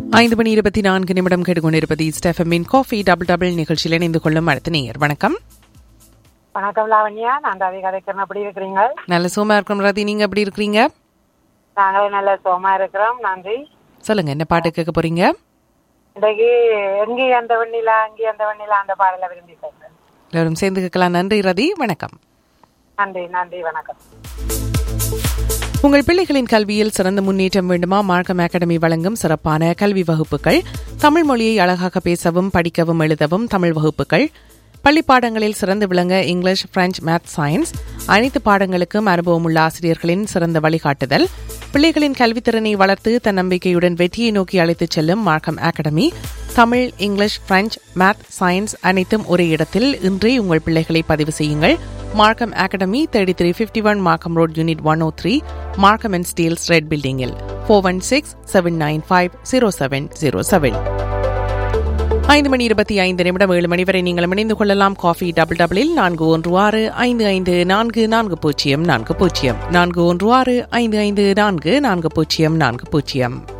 ஐந்து மணி இருபத்தி நான்கு நிமிடம் கேட்டுக்கொண்டிருப்பது ஸ்டெஃபமின் காஃபி டபுள் டபுள் நிகழ்ச்சியில் இணைந்து கொள்ளும் அடுத்த நேயர் வணக்கம் வணக்கம் லாவண்யா நான் ரவி கதைக்கிறேன் எப்படி இருக்கிறீங்க நல்ல சோமா இருக்கிறோம் ரதி நீங்க எப்படி இருக்கிறீங்க நாங்களும் நல்ல சோமா இருக்கிறோம் நன்றி சொல்லுங்க என்ன பாட்டு கேட்க போறீங்க இன்றைக்கு எங்கே அந்த வெண்ணிலா அங்கே அந்த வெண்ணிலா அந்த பாடலை விரும்பி கேட்கிறேன் எல்லாரும் சேர்ந்து கேட்கலாம் நன்றி ரதி வணக்கம் நன்றி நன்றி வணக்கம் உங்கள் பிள்ளைகளின் கல்வியில் சிறந்த முன்னேற்றம் வேண்டுமா மார்க்கம் அகாடமி வழங்கும் சிறப்பான கல்வி வகுப்புகள் தமிழ் மொழியை அழகாக பேசவும் படிக்கவும் எழுதவும் தமிழ் வகுப்புகள் பள்ளி பாடங்களில் சிறந்து விளங்க இங்கிலீஷ் பிரெஞ்சு மேத் சயின்ஸ் அனைத்து பாடங்களுக்கும் அனுபவமுள்ள ஆசிரியர்களின் சிறந்த வழிகாட்டுதல் பிள்ளைகளின் கல்வித்திறனை வளர்த்து தன்னம்பிக்கையுடன் வெற்றியை நோக்கி அழைத்துச் செல்லும் Markham academy Tamil English French math science அனைத்தும் ஒரே இடத்தில் இன்றே உங்கள் பிள்ளைகளை பதிவு செய்யுங்கள் Markham academy thirty three fifty one Markham road unit one O three Markham and Steeles red பில்டிங்கில் four one six seven nine five zero seven zero seven ஐந்து மணி இருபத்தி ஐந்து நிமிடம் ஏழு மணி வரை நீங்கள் இணைந்து கொள்ளலாம் காஃபி டபுள் டபுளில் நான்கு ஒன்று ஆறு ஐந்து ஐந்து நான்கு நான்கு பூஜ்ஜியம் நான்கு பூஜ்ஜியம் நான்கு ஒன்று ஆறு ஐந்து ஐந்து நான்கு நான்கு பூஜ்ஜியம் நான்கு பூஜ்ஜியம்